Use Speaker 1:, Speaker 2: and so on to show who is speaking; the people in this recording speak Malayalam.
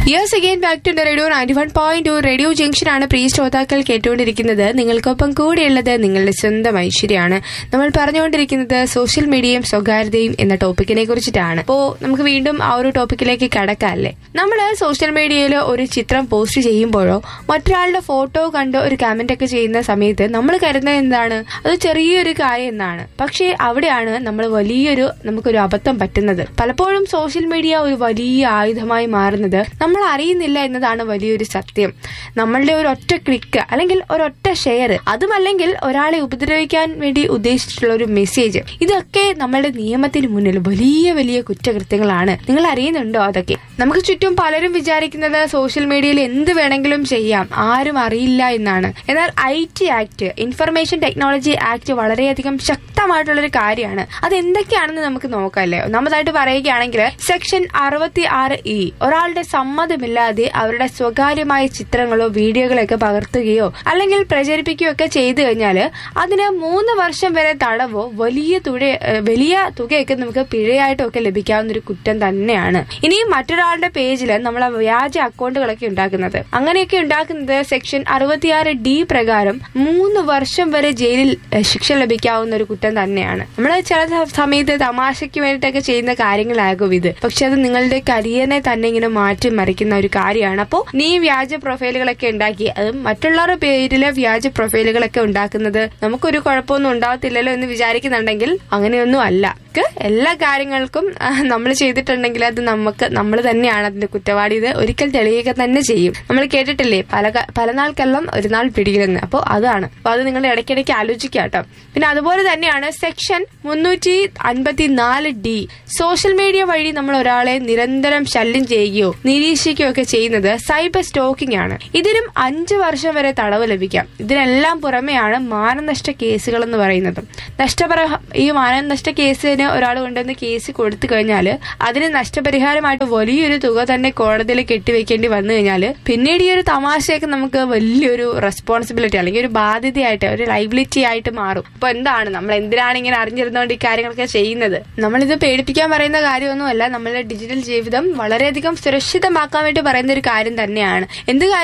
Speaker 1: yes again back to radio ninety one point two radio junction ആണ് പ്രിയ ശ്രോതാക്കൾ കേട്ടുകൊണ്ടിരിക്കുന്നത് നിങ്ങൾക്കൊപ്പം കൂടെയുള്ളത് നിങ്ങളുടെ സ്വന്തം ഐശ്വര്യാണ് നമ്മൾ പറഞ്ഞുകൊണ്ടിരിക്കുന്നത് സോഷ്യൽ മീഡിയയും സ്വകാര്യതയും എന്ന ടോപ്പിക്കിനെ കുറിച്ചിട്ടാണ് അപ്പോ നമുക്ക് വീണ്ടും ആ ഒരു ടോപ്പിക്കിലേക്ക് കടക്കാല്ലേ നമ്മൾ സോഷ്യൽ മീഡിയയിൽ ഒരു ചിത്രം പോസ്റ്റ് ചെയ്യുമ്പോഴോ മറ്റൊരാളുടെ ഫോട്ടോ കണ്ട് ഒരു കമന്റ് ഒക്കെ ചെയ്യുന്ന സമയത്ത് നമ്മൾ കരുതുന്നത് എന്താണ് അത് ചെറിയൊരു കാര്യം എന്നാണ് പക്ഷേ അവിടെയാണ് നമ്മൾ വലിയൊരു നമുക്കൊരു അബദ്ധം പറ്റുന്നത് പലപ്പോഴും സോഷ്യൽ മീഡിയ ഒരു വലിയ ആയുധമായി മാറുന്നത് നമ്മൾ അറിയുന്നില്ല എന്നതാണ് വലിയൊരു സത്യം നമ്മളുടെ ഒരു ഒറ്റ ക്ലിക്ക് അല്ലെങ്കിൽ ഒരൊറ്റ ഷെയർ അതുമല്ലെങ്കിൽ ഒരാളെ ഉപദ്രവിക്കാൻ വേണ്ടി ഉദ്ദേശിച്ചിട്ടുള്ള ഒരു മെസ്സേജ് ഇതൊക്കെ നമ്മളുടെ നിയമത്തിന് മുന്നിൽ വലിയ വലിയ കുറ്റകൃത്യങ്ങളാണ് നിങ്ങൾ അറിയുന്നുണ്ടോ അതൊക്കെ നമുക്ക് ചുറ്റും പലരും വിചാരിക്കുന്നത് സോഷ്യൽ മീഡിയയിൽ എന്ത് വേണമെങ്കിലും ചെയ്യാം ആരും അറിയില്ല എന്നാണ് എന്നാൽ I T act information technology act വളരെയധികം ശക്തമായിട്ടുള്ള ഒരു കാര്യമാണ് അത് എന്തൊക്കെയാണെന്ന് നമുക്ക് നോക്കാമല്ലേ ഒന്നാമതായിട്ട് പറയുകയാണെങ്കിൽ സെക്ഷൻ അറുപത്തി ആറ് ഇ ഒരാളുടെ സമ്മതമില്ലാതെ അവരുടെ സ്വകാര്യമായ ചിത്രങ്ങളോ വീഡിയോകളോ ഒക്കെ പകർത്തുകയോ അല്ലെങ്കിൽ പ്രചരിപ്പിക്കുകയോ ഒക്കെ ചെയ്തു കഴിഞ്ഞാൽ അതിന് മൂന്ന് വർഷം വരെ തടവോ വലിയ തുക ഏഹ് വലിയ തുകയൊക്കെ നമുക്ക് പിഴയായിട്ടും ഒക്കെ ലഭിക്കാവുന്ന ഒരു കുറ്റം തന്നെയാണ് ഇനിയും മറ്റൊരാളുടെ പേജിൽ നമ്മൾ ആ വ്യാജ അക്കൗണ്ടുകളൊക്കെ ഉണ്ടാക്കുന്നത് അങ്ങനെയൊക്കെ ഉണ്ടാക്കുന്നത് സെക്ഷൻ അറുപത്തിയാറ് ഡി പ്രകാരം മൂന്ന് വർഷം വരെ ജയിലിൽ ഏഹ് ശിക്ഷ ലഭിക്കാവുന്ന ഒരു കുറ്റം തന്നെയാണ് നമ്മൾ ചില സ- സമയത്ത് തമാശയ്ക്ക് വേണ്ടിയിട്ടൊക്കെ ചെയ്യുന്ന കാര്യങ്ങളാകും ഇത് പക്ഷെ അത് നിങ്ങളുടെ കരിയറിനെ തന്നെ ഇങ്ങനെ മാറ്റി മറിക്കുന്ന ഒരു കാര്യമാണ് അപ്പോൾ നീ വ്യാജ പ്രൊഫൈലുകളൊക്കെ ഉണ്ടാക്കി അത് മറ്റുള്ളവരുടെ പേരില് വ്യാജ പ്രൊഫൈലുകളൊക്കെ ഉണ്ടാക്കുന്നത് നമുക്കൊരു കുഴപ്പമൊന്നും ഉണ്ടാകത്തില്ലല്ലോ എന്ന് വിചാരിക്കുന്നുണ്ടെങ്കിൽ അങ്ങനെയൊന്നും അല്ല ക്ക് എല്ലാ കാര്യങ്ങൾക്കും നമ്മൾ ചെയ്തിട്ടുണ്ടെങ്കിൽ അത് നമുക്ക് നമ്മൾ തന്നെയാണ് അതിന്റെ കുറ്റവാളി ഇത് ഒരിക്കൽ തെളിയുക തന്നെ ചെയ്യും നമ്മൾ കേട്ടിട്ടില്ലേ പല ക- പല നാൾക്കെല്ലാം ഒരു നാൾ പിടിയിലെന്ന് അപ്പോൾ അതാണ് അപ്പൊ അത് നിങ്ങൾ ഇടയ്ക്കിടയ്ക്ക് ആലോചിക്കുക കേട്ടോ പിന്നെ അതുപോലെ തന്നെയാണ് സെക്ഷൻ മുന്നൂറ്റി അൻപത്തി നാല് ഡി സോഷ്യൽ മീഡിയ വഴി നമ്മൾ ഒരാളെ നിരന്തരം ശല്യം ചെയ്യുകയോ നിരീക്ഷിക്കുകയോ ഒക്കെ ചെയ്യുന്നത് സൈബർ സ്റ്റോക്കിംഗ് ആണ് ഇതിനും അഞ്ചു വർഷം വരെ തടവ് ലഭിക്കാം ഇതിനെല്ലാം പുറമെയാണ് മാനനഷ്ട കേസുകൾ എന്ന് പറയുന്നത് നഷ്ടപര ഈ മാനനഷ്ട കേസിന് ഒരാൾ കൊണ്ടുവന്ന് കേസ് കൊടുത്തു കഴിഞ്ഞാൽ അതിന് നഷ്ടപരിഹാരമായിട്ട് വലിയൊരു തുക തന്നെ കോടതിയിൽ കെട്ടിവെക്കേണ്ടി വന്നു കഴിഞ്ഞാൽ പിന്നീട് ഈ ഒരു തമാശയൊക്കെ നമുക്ക് വലിയൊരു റെസ്പോൺസിബിലിറ്റി അല്ലെങ്കിൽ ഒരു ബാധ്യതയായിട്ട് ഒരു ലൈബിലിറ്റി ആയിട്ട് മാറും അപ്പൊ എന്താണ് നമ്മൾ എന്തിനാണ് ഇങ്ങനെ അറിഞ്ഞിരുന്നുകൊണ്ട് ഈ കാര്യങ്ങളൊക്കെ ചെയ്യുന്നത് നമ്മളിത് പേടിപ്പിക്കാൻ പറയുന്ന കാര്യമൊന്നുമല്ല നമ്മളുടെ ഡിജിറ്റൽ ജീവിതം വളരെയധികം സുരക്ഷിതമാക്കാൻ വേണ്ടി പറയുന്ന ഒരു കാര്യം തന്നെയാണ് എന്ത് കാര്യം